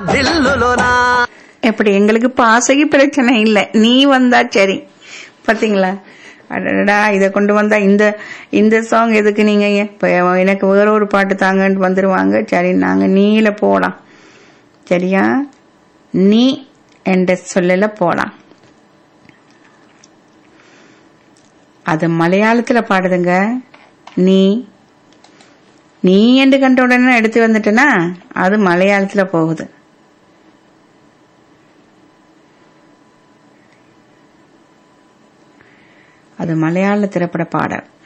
தில்லுலுனா எப்படி எங்களுக்கு பாசைக்கு பிரச்சனை இல்லை நீ வந்தா சரி பாத்தீங்களா அடடா இத கொண்டு வந்தா இந்த இந்த சாங் எதுக்கு நீங்க இப்ப எனக்கு வேற ஒரு பாட்டு தாங்கன்னு வந்துருவாங்க சரி நாங்க நீல போலாம் சரியா நீ என்ற சொல்லல போலாம் அது மலையாளத்துல பாடுதுங்க நீ நீ என்று கண்ட உடனே எடுத்து வந்துட்டேன்னா அது மலையாளத்துல போகுது அது மலையாள திரைப்பட பாடல்